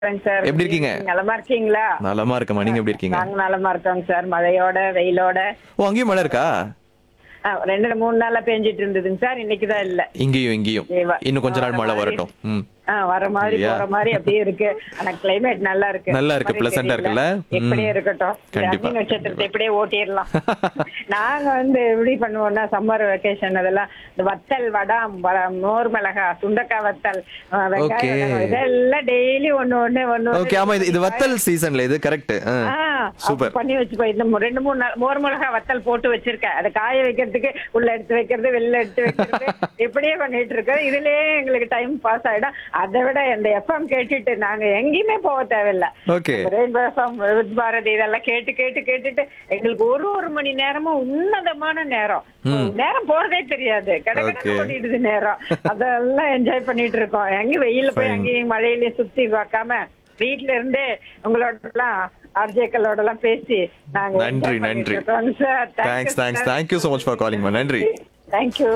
வணக்கம் சார் எப்படி இருக்கீங்க? நலமா இருக்கீங்களா நலமா இருக்கமா நீங்க எப்படி இருக்கீங்க நாங்க நலமா இருக்கோங்க சார் மழையோட வெயிலோட ஓ அங்கேயும் மழை இருக்கா ஆ, ரெண்டு மூணு நாளா பெஞ்சிட்டு இருந்ததுங்க சார் இன்னைக்குதான் இல்ல இங்கேயும் இங்கேயும் தேவா. இன்னும் கொஞ்ச நாள் மழை வரட்டும் ம் ஆ, வர மாதிரி இல்லையா? போற மாதிரி அப்படியே இருக்கு ஆனா கிளைமேட் நல்லா இருக்கு நல்லா இருக்கு, மாதிரி pleasant ஆ தெரியல. இருக்குல்ல? எப்படியே ம். இருக்கட்டும் கண்டிப்பா. அக்னி நட்சத்திரத்தை எப்படியே ஓட்டிடலாம் நாங்க வந்து எப்படி பண்ணுவோம்னா சம்மர் வெக்கேஷன் அதெல்லாம் இந்த வத்தல் வடம் வ- மோர் மிளகா சுண்டக்காய் வத்தல் ஆ, வெங்காய Okay. வடகம், இதெல்லாம் டெய்லி ஒண்ணு ஒண்ணு ஒண்ணு ஓகே ஆமா இது இது வத்தல் சீசன்ல இது கரெக்ட் ஆ, சூப்பர் அப்ப பண்ணி வச்சுக்கோ இந்த மு- ரெண்டு மூணு நாள் மோர் மிளகா வத்தல் போட்டு வச்சிருக்கேன் அதை காய வைக்கிறதுக்கு உள்ள எடுத்து வைக்கிறது வெளில எடுத்து வைக்கிறது இப்படியே பண்ணிட்டு இருக்கோம் இதுலயே எங்களுக்கு டைம் பாஸ் ஆயிடும் அதை விட இந்த எஃப்எம் கேட்டுட்டு நாங்க எங்கேயுமே போக தேவையில்ல okay rainbow FM with Bharathi இதெல்லாம் கேட்டு கேட்டு கேட்டுட்டு எங்களுக்கு ஒரு ஒரு மணி நேரமும் உன்னதமான நேரம் நேரம் போறதே தெரியாது Okay. கடற்கரை ஓடிடுது நேரம் அதெல்லாம் என்ஜாய் பண்ணிட்டு இருக்கோம் எங்க வெயில போய் Fine. அங்கேயும் மழையிலயும் சுத்தி பார்க்காம வீட்ல இருந்தே உங்களோட எல்லாம் ஆர்ஜேக்களோட எல்லாம் பேசி நாங்க நன்றி, நன்றி. Thanks thanks thank you so much for calling நன்றி தேங்க்யூ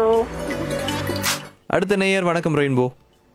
அடுத்த நேயர் வணக்கம் ரெயின்போ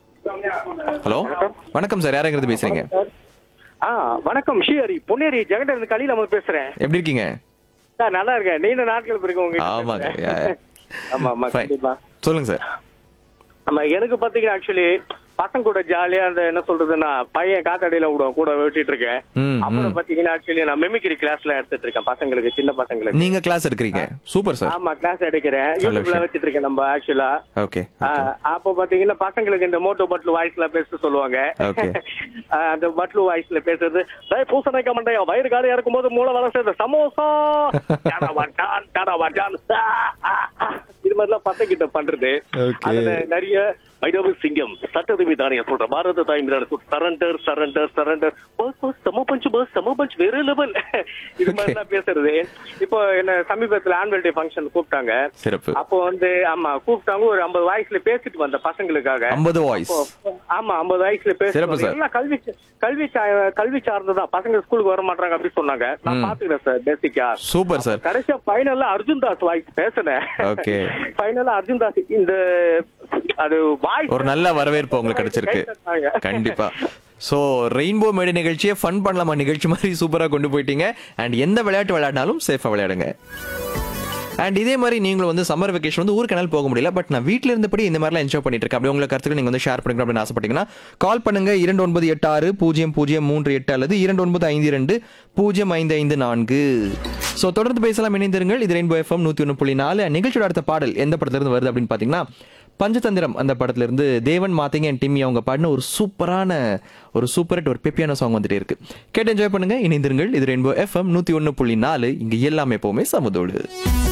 ஹலோ வணக்கம் சார் யாருங்கிறது பேசுறீங்க ஆ வணக்கம் ஷியரி பொன்னேரி ஜெகண்ட இருந்து கலியில நம்ம பேசுறேன் எப்படி இருக்கீங்க சார் நல்லா இருக்கேன் நீண்ட நாட்கள் பிறகு உங்க ஆமாங்க yeah, yeah. ஆமா ஆமா Fine. கண்டிப்பா சொல்லுங்க சார் ஆமா எனக்கு பாத்தீங்கன்னா ஆக்சுவலி பசங்க கூட ஜாலியா அந்த என்ன சொல்றதுன்னா பையன் காத்தடியில விடுவோம் கூட வெட்டிட்டு இருக்கேன் ம், அப்புறம் ம். பாத்தீங்கன்னா ஆக்சுவலி நான் மெமிக்ரி கிளாஸ்ல எடுத்துட்டு இருக்கேன் பசங்களுக்கு சின்ன பசங்களுக்கு நீங்க கிளாஸ் எடுக்கிறீங்க சூப்பர் சார் ஆமா கிளாஸ் எடுக்கிறேன் யூடியூப்ல விஷயம். வச்சிட்டு இருக்கேன் நம்ம ஆக்சுவலா ஓகே அப்போ பாத்தீங்கன்னா பசங்களுக்கு இந்த மோட்டோ பட்லு வாய்ஸ்ல பேச சொல்லுவாங்க Okay. ஆ, அந்த பட்லு வாய்ஸ்ல பேசுறது டேய் பூசணைக்க மண்டையா வயிறு காலியா இருக்கும்போது மூளை வளர சேர்ந்த சமோசா டாடா வாட்டான், டாடா வாட்டான். ஆ, ஆ, ஆ. இது மாதிரிலாம் பசங்க கிட்ட பண்றது Okay. அதுல நிறைய மைடவு சிங்கம் சட்டதுமி தானிய சொல்ற பாரத தாய் மீதான சரண்டர் சரண்டர் சரண்டர் பஸ் பஸ் சம பஞ்ச் பஸ் சம பஞ்ச் வேற லெவல் இது மாதிரி தான் பேசுறது இப்போ என்ன சமீபத்துல ஆனுவல் டே ஃபங்க்ஷன் கூப்பிட்டாங்க சிறப்பு அப்போ வந்து ஆமா கூப்பிட்டாங்க ஒரு ஐம்பது வாய்ஸ்ல பேசிட்டு வந்த பசங்களுக்காக 50 வாய்ஸ் அப்போ, ஆமா ஐம்பது வயசுல சிறப்பு பேசுறது சார். எல்லாம் கல்வி கல்வி சா- கல்வி சார்ந்ததான் பசங்க ஸ்கூலுக்கு வர மாட்டாங்க அப்படின்னு சொன்னாங்க நான் பாத்துக்கிறேன் சார் பேசிக்கா சூப்பர் சார் கடைசியா ஃபைனல்ல அர்ஜுன் தாஸ் வாய்ஸ் பேசினேன் Okay. ஃபைனலா அர்ஜுன் தாஸ் இந்த அது வாய்ஸ் ஒரு நல்ல வரவேற்பு உங்களுக்கு கிடைச்சிருக்கு கண்டிப்பா சோ ரெயின்போ மேடை நிகழ்ச்சியை ஃபன் பண்ணலாமா நிகழ்ச்சி மாதிரி சூப்பரா கொண்டு போயிட்டீங்க அண்ட் எந்த விளையாட்டு விளையாடினாலும் சேஃபா விளையாடுங்க அண்ட் இதே மாதிரி நீங்களும் வந்து சம்மர் வெக்கேஷன் வந்து ஊருக்கு என்னால் போக முடியல பட் நான் வீட்டில் இருந்தபடி இந்த மாதிரிலாம் என்ஜாய் பண்ணிட்டு இருக்கேன் அப்படி உங்களுக்கு கருத்துக்கள் நீங்கள் வந்து ஷேர் பண்ணிக்கணும் அப்படின்னு ஆசைப்பட்டீங்கன்னா கால் பண்ணுங்க இரண்டு ஒன்பது எட்டு ஆறு பூஜ்ஜியம் பூஜ்ஜியம் மூன்று எட்டு அல்லது இரண்டு ஒன்பது ஐந்து இரண்டு பூஜ்ஜியம் ஐந்து ஐந்து நான்கு ஸோ தொடர்ந்து பேசலாம் இணைந்திருங்கள் இது ரெயின்போ எஃப்எம் நூற்றி ஒன்று புள்ளி நாலு நிகழ்ச்சியோட அடுத்த பாடல் எந்த படத்துலேருந்து வருது அப்படின்னு பார்த்தீங்கன்னா பஞ்சதந்திரம் அந்த படத்துல இருந்து தேவன் மாத்திங்க அண்ட் டிம்மி அவங்க பாடின ஒரு சூப்பரான ஒரு சூப்பர் ஹிட் ஒரு பெப்பியான சாங் வந்துட்டே இருக்கு கேட்டு என்ஜாய் பண்ணுங்க இணைந்திருங்கள் இது ரெயின்போ எஃப்எம் நூத்தி ஒன்று புள்ளி நாலு இங்க எல்லாமே எப்பவுமே சமுதோடு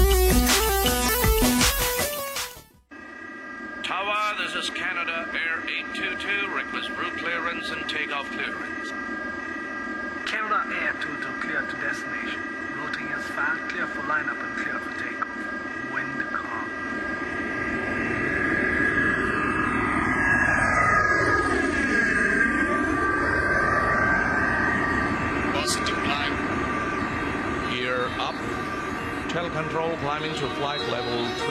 Tower, this is Canada Air 822. Request route clearance and takeoff clearance. Canada Air 22 clear to destination. Routing is fast, clear for lineup and clear for takeoff. Wind calm. Positive climb. Gear up. Tell control climbing to flight level